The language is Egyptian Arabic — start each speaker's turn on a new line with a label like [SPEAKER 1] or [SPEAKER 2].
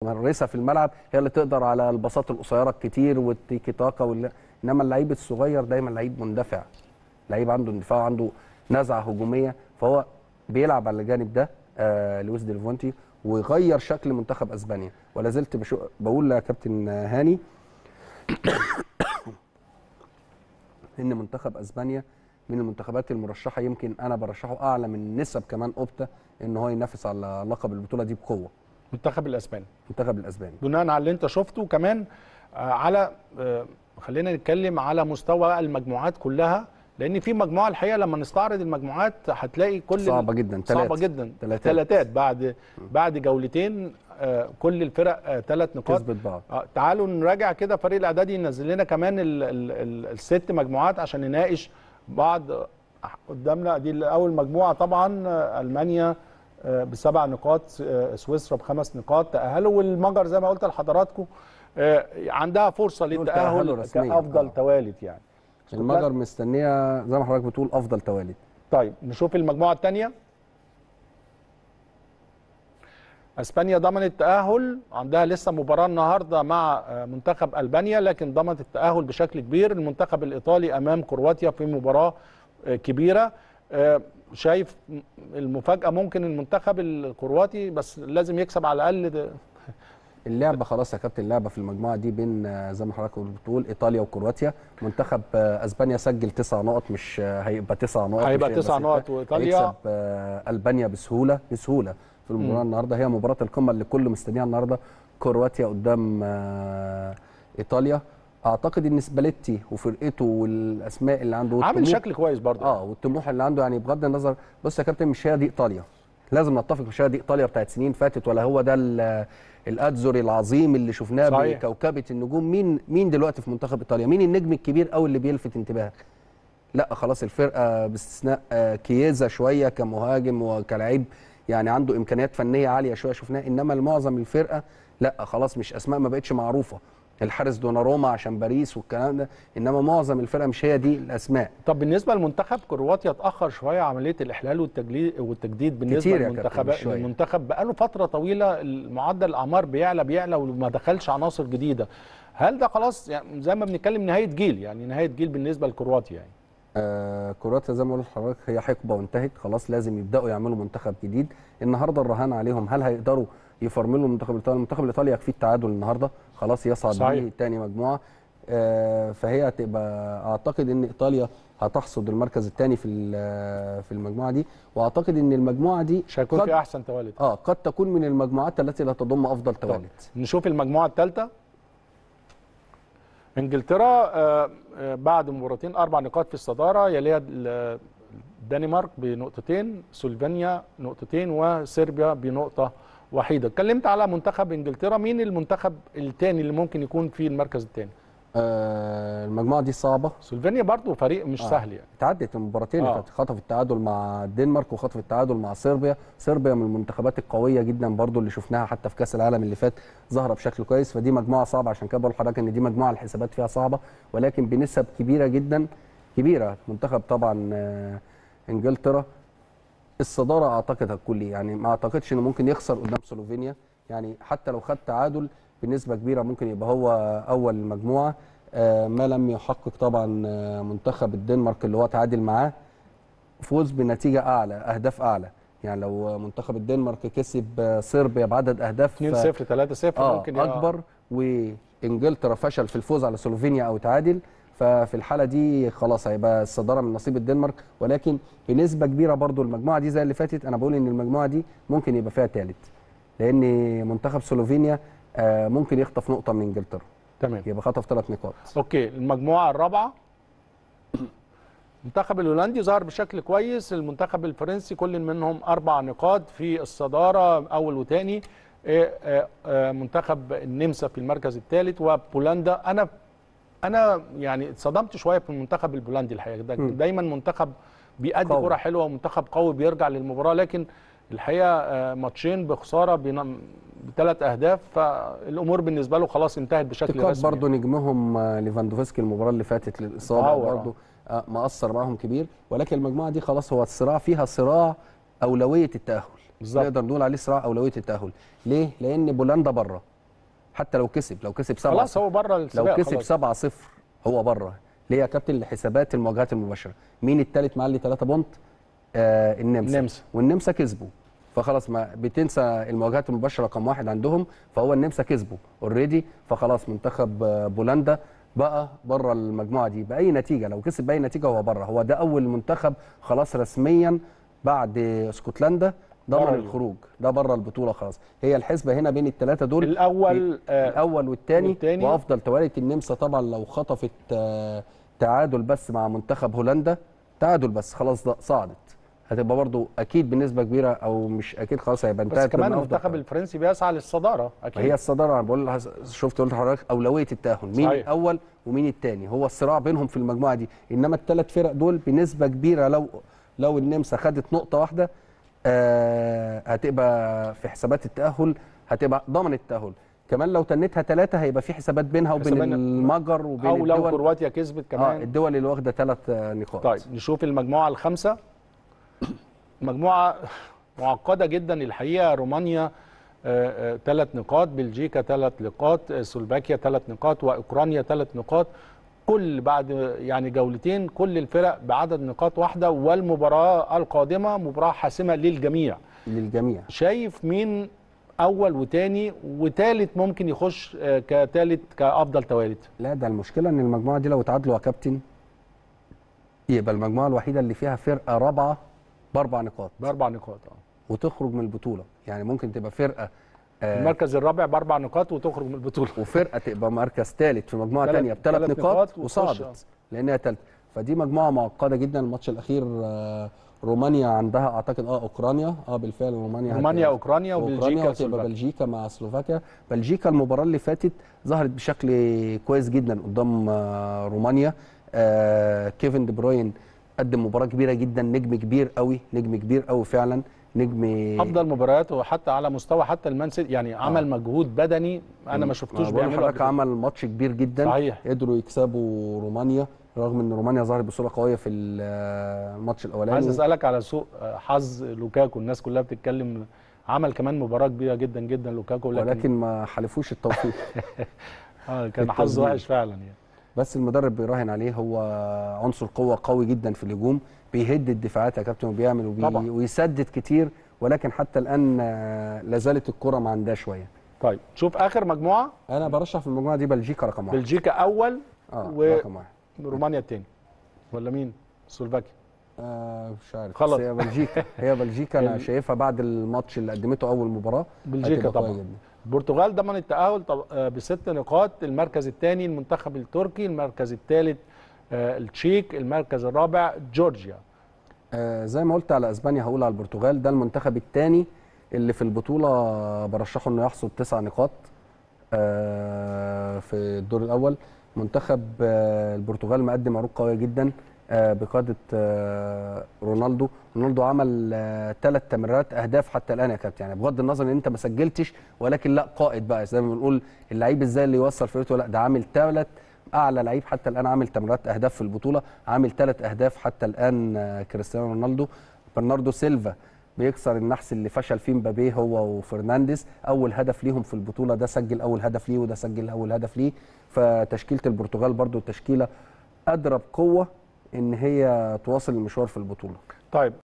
[SPEAKER 1] متمرسه في الملعب هي اللي تقدر على البساط القصيره الكتير والتيكي تاكا وال... انما اللعيب الصغير دايما لعيب مندفع لعيب عنده اندفاع عنده نزعه هجوميه فهو بيلعب على الجانب ده آه لويس ديلفونتي وغير شكل منتخب اسبانيا ولا زلت بشو... بقول يا كابتن هاني ان منتخب اسبانيا من المنتخبات المرشحه يمكن انا برشحه اعلى من نسب كمان اوبتا ان هو ينافس على لقب البطوله دي بقوه
[SPEAKER 2] المنتخب الاسباني
[SPEAKER 1] المنتخب الاسباني
[SPEAKER 2] بناء على اللي انت شفته كمان آه، على آه، خلينا نتكلم على مستوى المجموعات كلها لان في مجموعه الحقيقه لما نستعرض المجموعات هتلاقي كل
[SPEAKER 1] صعبة جدا،
[SPEAKER 2] صعبه
[SPEAKER 1] تلات.
[SPEAKER 2] جدا
[SPEAKER 1] تلاتات.
[SPEAKER 2] ثلاثات بعد بعد جولتين آه، كل الفرق ثلاث نقاط
[SPEAKER 1] كسبت بعض
[SPEAKER 2] آه، تعالوا نراجع كده فريق الاعدادي ينزل لنا كمان ال ال ال الست مجموعات عشان نناقش بعض آه، قدامنا دي اول مجموعه طبعا آه، المانيا آه، بسبع نقاط آه، سويسرا بخمس نقاط تاهلوا والمجر زي ما قلت لحضراتكم آه، عندها فرصه
[SPEAKER 1] دول
[SPEAKER 2] للتاهل
[SPEAKER 1] تأهلوا رسمياً.
[SPEAKER 2] كافضل
[SPEAKER 1] آه.
[SPEAKER 2] توالد يعني
[SPEAKER 1] المجر مستنيه زي ما حضرتك بتقول افضل توالد
[SPEAKER 2] طيب نشوف المجموعه الثانيه اسبانيا ضمنت التاهل عندها لسه مباراه النهارده مع آه، منتخب البانيا لكن ضمنت التاهل بشكل كبير المنتخب الايطالي امام كرواتيا في مباراه آه، كبيره آه، شايف م- المفاجاه ممكن المنتخب الكرواتي بس لازم يكسب على الاقل ده-
[SPEAKER 1] اللعبه خلاص يا كابتن اللعبه في المجموعه دي بين آه، زي ما حضرتك بتقول ايطاليا وكرواتيا منتخب آه، اسبانيا سجل تسع نقط مش آه، هيبقى تسع نقط
[SPEAKER 2] هيبقى
[SPEAKER 1] مش
[SPEAKER 2] تسع
[SPEAKER 1] ستة.
[SPEAKER 2] نقط وإيطاليا-
[SPEAKER 1] هيكسب آه، البانيا بسهوله بسهوله في المباراه النهارده هي مباراه القمه اللي كل مستنيها النهارده كرواتيا قدام آه، ايطاليا اعتقد ان سباليتي وفرقته والاسماء اللي عنده
[SPEAKER 2] عامل
[SPEAKER 1] والطموح-
[SPEAKER 2] شكل كويس برضه
[SPEAKER 1] اه والطموح اللي عنده يعني بغض النظر بص يا كابتن مش هي دي ايطاليا لازم نتفق مش هي دي ايطاليا بتاعت سنين فاتت ولا هو ده ال- الادزوري العظيم اللي شفناه
[SPEAKER 2] صحيح.
[SPEAKER 1] بكوكبه النجوم مين مين دلوقتي في منتخب ايطاليا مين النجم الكبير قوي اللي بيلفت انتباهك لا خلاص الفرقه باستثناء آه، كييزا شويه كمهاجم وكلاعب يعني عنده امكانيات فنيه عاليه شويه شفناها انما المعظم الفرقه لا خلاص مش اسماء ما بقتش معروفه الحارس دوناروما عشان باريس والكلام ده انما معظم الفرقه مش هي دي الاسماء
[SPEAKER 2] طب بالنسبه لمنتخب كرواتيا اتاخر شويه عمليه الاحلال والتجليد والتجديد بالنسبه
[SPEAKER 1] كتير يا كابتن،
[SPEAKER 2] للمنتخب
[SPEAKER 1] مش شوية.
[SPEAKER 2] المنتخب بقاله فتره طويله المعدل الاعمار بيعلى بيعلى وما دخلش عناصر جديده هل ده خلاص يعني زي ما بنتكلم نهايه جيل يعني نهايه جيل بالنسبه لكرواتيا يعني
[SPEAKER 1] آه كرواتيا زي ما قلت لحضرتك هي حقبه وانتهت خلاص لازم يبداوا يعملوا منتخب جديد النهارده الرهان عليهم هل هيقدروا يفرملوا المنتخب الايطالي المنتخب الايطالي يكفيه التعادل النهارده خلاص يصعد
[SPEAKER 2] صحيح.
[SPEAKER 1] بيه تاني مجموعه آه فهي هتبقى اعتقد ان ايطاليا هتحصد المركز الثاني في ال- في المجموعه دي واعتقد ان المجموعه دي
[SPEAKER 2] مش هيكون
[SPEAKER 1] قد-
[SPEAKER 2] في احسن توالد
[SPEAKER 1] اه قد تكون من المجموعات التي لا تضم افضل
[SPEAKER 2] طب
[SPEAKER 1] توالد
[SPEAKER 2] نشوف المجموعه الثالثه انجلترا آه، آه، بعد مباراتين اربع نقاط في الصداره يليها ال- الدنمارك بنقطتين سلوفينيا نقطتين وصربيا بنقطه وحيده اتكلمت على منتخب انجلترا مين المنتخب الثاني اللي ممكن يكون في المركز الثاني
[SPEAKER 1] آه المجموعه دي صعبه
[SPEAKER 2] سلوفينيا برضو فريق مش
[SPEAKER 1] آه.
[SPEAKER 2] سهل يعني
[SPEAKER 1] تعدت المباراتين
[SPEAKER 2] آه.
[SPEAKER 1] اللي فاتت خطف التعادل مع الدنمارك وخطف التعادل مع صربيا صربيا من المنتخبات القويه جدا برضو اللي شفناها حتى في كاس العالم اللي فات ظاهره بشكل كويس فدي مجموعه صعبه عشان كده بقول لحضرتك ان دي مجموعه الحسابات فيها صعبه ولكن بنسب كبيره جدا كبيره منتخب طبعا آه، انجلترا الصداره اعتقد هتكون ليه يعني ما اعتقدش انه ممكن يخسر قدام سلوفينيا يعني حتى لو خد تعادل بنسبه كبيره ممكن يبقى هو اول المجموعه آه، ما لم يحقق طبعا آه، منتخب الدنمارك اللي هو تعادل معاه فوز بنتيجه اعلى اهداف اعلى يعني لو منتخب الدنمارك كسب آه، صربيا بعدد اهداف
[SPEAKER 2] 2 0 3 0
[SPEAKER 1] اه
[SPEAKER 2] ممكن يبقى-
[SPEAKER 1] اكبر وانجلترا فشل في الفوز على سلوفينيا او تعادل ففي الحاله دي خلاص هيبقى الصداره من نصيب الدنمارك ولكن بنسبه كبيره برضو المجموعه دي زي اللي فاتت انا بقول ان المجموعه دي ممكن يبقى فيها ثالث لان منتخب سلوفينيا آه، ممكن يخطف نقطه من انجلترا
[SPEAKER 2] تمام
[SPEAKER 1] يبقى خطف ثلاث نقاط
[SPEAKER 2] اوكي المجموعه الرابعه المنتخب الهولندي ظهر بشكل كويس المنتخب الفرنسي كل منهم اربع نقاط في الصداره اول وثاني منتخب النمسا في المركز الثالث وبولندا انا انا يعني اتصدمت شويه في المنتخب البولندي الحقيقه ده
[SPEAKER 1] م.
[SPEAKER 2] دايما منتخب بيأدي
[SPEAKER 1] قوي.
[SPEAKER 2] كره حلوه ومنتخب قوي بيرجع للمباراه لكن الحقيقه آه، ماتشين بخساره بين- بثلاث اهداف فالامور بالنسبه له خلاص انتهت بشكل
[SPEAKER 1] اعتقاد
[SPEAKER 2] رسمي
[SPEAKER 1] برضو نجمهم آه، ليفاندوفسكي المباراه اللي فاتت للاصابه
[SPEAKER 2] تعور، آه.
[SPEAKER 1] برضو آه، مأثر معاهم كبير ولكن المجموعه دي خلاص هو الصراع فيها صراع اولويه التاهل
[SPEAKER 2] بالظبط.
[SPEAKER 1] نقدر نقول عليه صراع اولويه التاهل ليه لان بولندا بره حتى لو كسب لو كسب 7
[SPEAKER 2] خلاص هو بره
[SPEAKER 1] لو
[SPEAKER 2] السباق
[SPEAKER 1] كسب
[SPEAKER 2] خلاص.
[SPEAKER 1] 7 0 هو بره ليه يا كابتن لحسابات المواجهات المباشره مين الثالث معاه اللي 3 بونت آه النمسا
[SPEAKER 2] النمسا.
[SPEAKER 1] والنمسا كسبوا فخلاص ما بتنسى المواجهات المباشره رقم واحد عندهم فهو النمسا كسبوا اوريدي فخلاص منتخب آه، بولندا بقى بره المجموعه دي باي نتيجه لو كسب باي نتيجه هو بره هو ده اول منتخب خلاص رسميا بعد اسكتلندا
[SPEAKER 2] بره
[SPEAKER 1] ضمن
[SPEAKER 2] ال-
[SPEAKER 1] الخروج ده بره البطوله خلاص هي الحسبه هنا بين الثلاثه دول
[SPEAKER 2] الاول آه
[SPEAKER 1] الاول والثاني
[SPEAKER 2] والتاني.
[SPEAKER 1] وافضل تواليه النمسا طبعا لو خطفت آه، تعادل بس مع منتخب هولندا تعادل بس خلاص ده صعدت هتبقى برضو اكيد بنسبه كبيره او مش اكيد خلاص هيبقى
[SPEAKER 2] بس
[SPEAKER 1] انتهت
[SPEAKER 2] كمان
[SPEAKER 1] من أفضل
[SPEAKER 2] المنتخب
[SPEAKER 1] توالي.
[SPEAKER 2] الفرنسي بيسعى للصداره
[SPEAKER 1] ما
[SPEAKER 2] اكيد
[SPEAKER 1] هي الصداره انا بقول لها شفت قلت لحضرتك اولويه التاهل مين
[SPEAKER 2] صحيح.
[SPEAKER 1] الاول ومين الثاني هو الصراع بينهم في المجموعه دي انما الثلاث فرق دول بنسبه كبيره لو لو النمسا خدت نقطه واحده آه هتبقى في حسابات التاهل هتبقى ضمن التاهل كمان لو تنتها ثلاثه هيبقى في حسابات بينها وبين
[SPEAKER 2] حسابات-
[SPEAKER 1] المجر وبين
[SPEAKER 2] او لو
[SPEAKER 1] الدول
[SPEAKER 2] كرواتيا كسبت
[SPEAKER 1] اه
[SPEAKER 2] كمان
[SPEAKER 1] الدول اللي واخده ثلاث نقاط
[SPEAKER 2] طيب نشوف المجموعه الخامسه مجموعه معقده جدا الحقيقه رومانيا ثلاث نقاط بلجيكا ثلاث نقاط آه، سلوفاكيا ثلاث نقاط واوكرانيا ثلاث نقاط كل بعد يعني جولتين كل الفرق بعدد نقاط واحده والمباراه القادمه مباراه حاسمه للجميع
[SPEAKER 1] للجميع
[SPEAKER 2] شايف مين اول وتاني وتالت ممكن يخش آه، كتالت كافضل توالت
[SPEAKER 1] لا ده المشكله ان المجموعه دي لو اتعادلوا يا كابتن يبقى المجموعه الوحيده اللي فيها فرقه رابعه باربع نقاط
[SPEAKER 2] باربع نقاط اه
[SPEAKER 1] وتخرج من البطوله يعني ممكن تبقى فرقه آه
[SPEAKER 2] المركز الرابع باربع نقاط وتخرج من البطوله
[SPEAKER 1] وفرقه تبقى مركز ثالث في مجموعه
[SPEAKER 2] تلات-
[SPEAKER 1] ثانيه بثلاث
[SPEAKER 2] تلات
[SPEAKER 1] نقاط,
[SPEAKER 2] نقاط وتخش،
[SPEAKER 1] وصعدت لانها ثالثه فدي مجموعه معقده جدا الماتش الاخير آه رومانيا عندها اعتقد اه اوكرانيا اه بالفعل رومانيا
[SPEAKER 2] رومانيا
[SPEAKER 1] هت-
[SPEAKER 2] اوكرانيا وبلجيكا
[SPEAKER 1] اوكرانيا وتبقى
[SPEAKER 2] سلوفاكيا.
[SPEAKER 1] بلجيكا مع سلوفاكيا بلجيكا المباراه اللي فاتت ظهرت بشكل كويس جدا قدام آه، رومانيا آه، كيفن دي بروين قدم مباراه كبيره جدا نجم كبير قوي نجم كبير قوي فعلا نجم
[SPEAKER 2] افضل مبارياته حتى على مستوى حتى المان سيتي يعني عمل مجهود بدني انا ما شفتوش
[SPEAKER 1] بقول
[SPEAKER 2] بيعمله
[SPEAKER 1] لحضرتك
[SPEAKER 2] قبل كده.
[SPEAKER 1] عمل ماتش كبير جدا
[SPEAKER 2] صحيح.
[SPEAKER 1] قدروا يكسبوا رومانيا رغم ان رومانيا ظهرت بصوره قويه في الماتش الاولاني
[SPEAKER 2] عايز اسالك على سوء آه، حظ لوكاكو الناس كلها بتتكلم عمل كمان مباراه كبيره جدا جدا لوكاكو لكن,
[SPEAKER 1] ولكن ما حلفوش التوفيق
[SPEAKER 2] آه كان
[SPEAKER 1] في
[SPEAKER 2] حظه
[SPEAKER 1] التسجيل.
[SPEAKER 2] وحش فعلا يعني
[SPEAKER 1] بس المدرب بيراهن عليه هو عنصر قوه قوي جدا في الهجوم بيهد الدفاعات يا كابتن وبيعمل وبي
[SPEAKER 2] طبعا.
[SPEAKER 1] ويسدد كتير ولكن حتى الان آه، لا زالت الكره ما عندها شويه
[SPEAKER 2] طيب شوف اخر مجموعه
[SPEAKER 1] انا برشح في المجموعه دي بلجيكا رقم واحد
[SPEAKER 2] بلجيكا اول
[SPEAKER 1] اه
[SPEAKER 2] و-
[SPEAKER 1] رقم واحد
[SPEAKER 2] رومانيا الثاني ولا مين سلوفاكيا
[SPEAKER 1] آه مش عارف
[SPEAKER 2] خلاص.
[SPEAKER 1] بس هي بلجيكا هي بلجيكا انا
[SPEAKER 2] ال-
[SPEAKER 1] شايفها بعد الماتش اللي قدمته اول مباراه
[SPEAKER 2] بلجيكا
[SPEAKER 1] هتبقى
[SPEAKER 2] طبعا
[SPEAKER 1] قوية جدا.
[SPEAKER 2] البرتغال ضمن التأهل طب- آه، بست نقاط المركز الثاني المنتخب التركي المركز الثالث التشيك المركز الرابع جورجيا
[SPEAKER 1] آه زي ما قلت على اسبانيا هقول على البرتغال ده المنتخب الثاني اللي في البطوله برشحه انه يحصد تسع نقاط آه في الدور الاول منتخب آه البرتغال مقدم عروض قويه جدا آه بقياده آه رونالدو رونالدو عمل ثلاث تمريرات اهداف حتى الان يا كابتن يعني بغض النظر ان انت ما سجلتش ولكن لا قائد بقى زي ما بنقول اللعيب ازاي اللي يوصل فرقته لا ده عامل ثلاث اعلى لعيب حتى الان عامل تمريرات اهداف في البطوله عامل ثلاث اهداف حتى الان آه، كريستيانو رونالدو برناردو سيلفا بيكسر النحس اللي فشل فيه مبابي هو وفرنانديز اول هدف ليهم في البطوله ده سجل اول هدف ليه وده سجل اول هدف ليه فتشكيله البرتغال برضو تشكيله قادره بقوه ان هي تواصل المشوار في البطوله
[SPEAKER 2] طيب